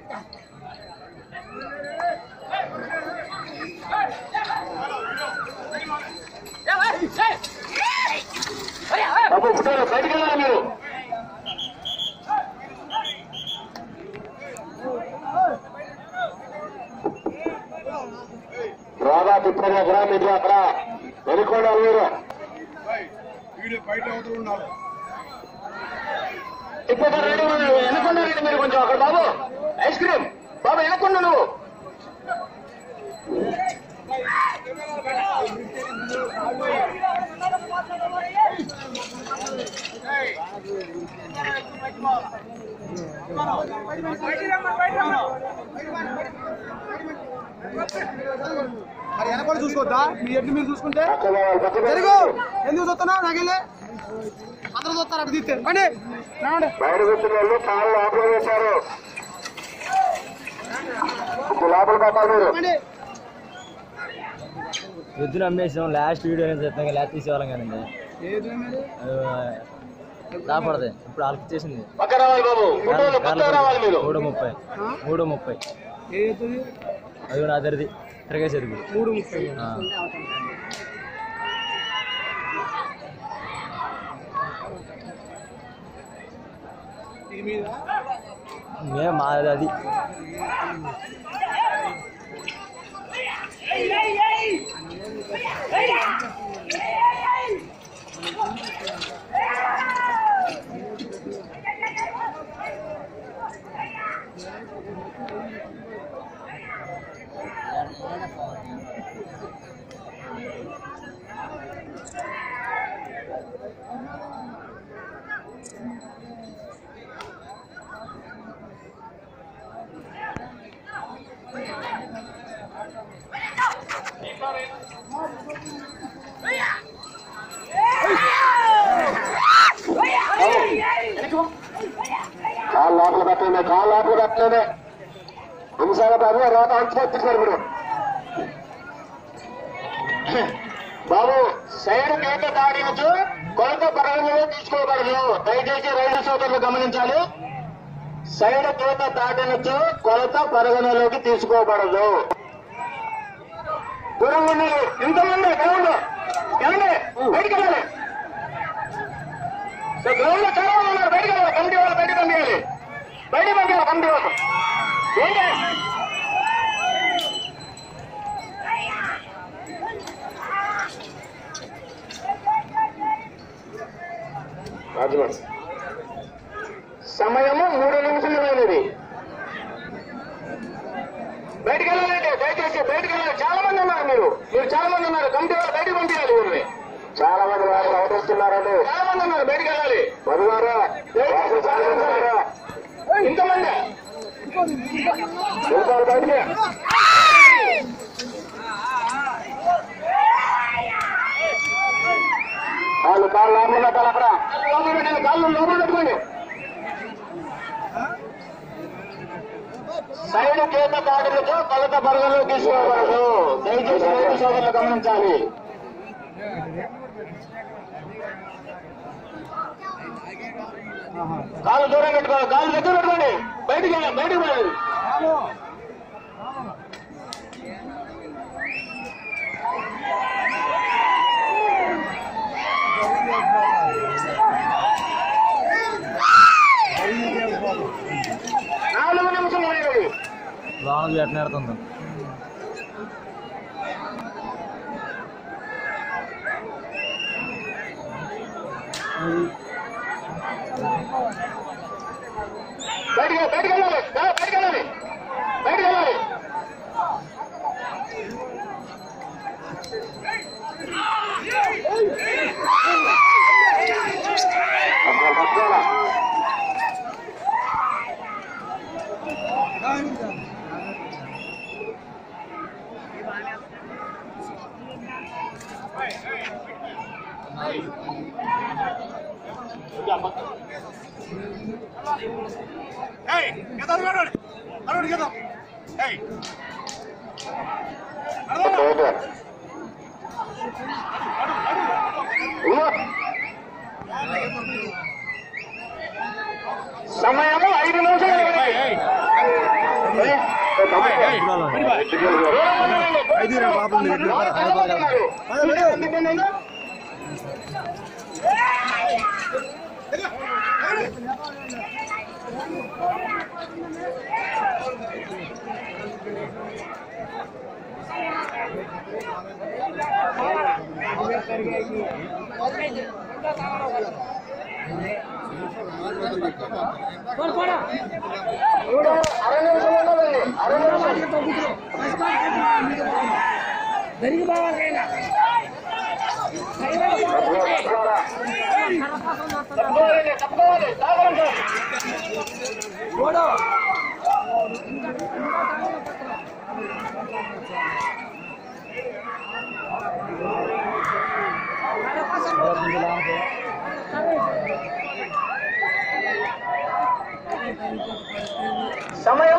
బాబు ఫోటోలు బయటికి వెళ్ళాలి మీరు రాగా తిప్పగా కూడా మీరు అక్కడ వెళ్ళిపోండి మీరు వీడియో బయట అవుతూ ఉండాలి ఇప్పుడు రెడీ వెనకుండా రండి మీరు కొంచెం అక్కడ బాబు ఐస్ క్రీమ్ బాబు వెనకుండా నువ్వు మరి వెనకాల చూసుకోవద్దా మీ ఎడ్లు మీరు చూసుకుంటే పక్కన వాళ్ళు పక్కన జరుగు ఎందుకు చూస్తున్నావు నాకెళ్ళి అందరూ చూస్తారు అటు తీస్తే రండి రావండి బయట కూర్చున్న వాళ్ళు కాళ్ళు లోపల వేశారు ఇప్పుడు లోపల పట్టాలి మీరు రండి ఎద్దులు అమ్మేసాం లాస్ట్ వీడియో అనేది చెప్తాం లాస్ట్ తీసేవాళ్ళం కదండి ఏది మరి? రాకూడదు ఇప్పుడు వాళ్ళకి చేసింది పక్క రావాలి బాబు ఫోటోలు పక్క రావాలి మీరు మూడు ముప్పై మూడు ముప్పై ఏ ఎద్దుది? అది కూడా అదరిది తిరగేసి ఎరుగు మూడు ముప్పై ఆ. ఇది మీద మేము మాది అది కాళ్ళు లోపల పెట్టండి కాళ్ళు లోపల పెట్టండి నిమిషాల బాబు రోత అంచుకొచ్చేసారు మీరు బాబు సైడ్ గీత దాడినచ్చు కొలత పరిగణలో తీసుకోబడదు దయచేసి రైలు సోదరులు గమనించాలి సైడ్ గీత దాటినచ్చు కొలత పరిగణలోకి తీసుకోబడదు దూరం ఉండాలి ఇంతమంది గ్రౌండ్ వెళ్ళండి బయటికి వెళ్ళాలి సో గ్రౌండ్ లో చాలా మంది ఉన్నారు బయటికి వెళ్ళాలి కమిటీ వాళ్ళు బయటికి పంపించాలి బయటికి పంపించాలి కమిటీ వాళ్ళు ఏంటి రాజుగారు సమయము మూడు నిమిషములైనది బయటికి వెళ్ళాలండి దయచేసి బయటికి వెళ్ళాలి చాలా మంది ఉన్నారు మీరు మీరు చాలా మంది ఉన్నారు కమిటీ వాళ్ళు బయటికి పంపించాలి ఊరిని చాలా మంది వారు అవతరిస్తున్నారండి చాలా మంది ఉన్నారు బయటికి వెళ్ళాలి మధువారా ఇంతమంది వెళ్ళిపోవాలి బయటికి కాళ్ళు కాళ్ళు లోపల పెట్టాలి అక్కడ లోపల పెట్టండి కాళ్ళు లోపల పెట్టుకోండి సైడ్ చేత కాడులతో కొలత పరిగణలో తీసుకోకూడదు దయచేసి రైతు సోదరులు గమనించాలి కాళ్ళు దూరం పెట్టుకోవాలి కాళ్ళు దగ్గర పెట్టుకోండి బయటికి వెళ్ళండి, బయటికి వెళ్ళండి నాలుగు నిమిషం అయినది లోన పెట్టినేడుతుంది బయటికి బయటికి వెళ్ళాలి దా, బయటికి వెళ్ళాలి బయటికి వెళ్ళాలి అబ్బా, పట్టుకోవాలా? ఏయ్ గెదర్ గెదర్ అరుణ్ గెదర్ ఏయ్ ఓకే, ఓకే. ఇదిగో. సమయము ఐదు నిమిషాలు ఏయ్ ఏయ్ దూరం ఉండండి. వాళ్ళు చాలా మంది ఉన్నారు. మీరు ఎందుకండి? అర నిమిషం ఉండాలండి అర నిమిషం తప్పుకోవాలి తప్పుకోవాలి తాగండి సమయం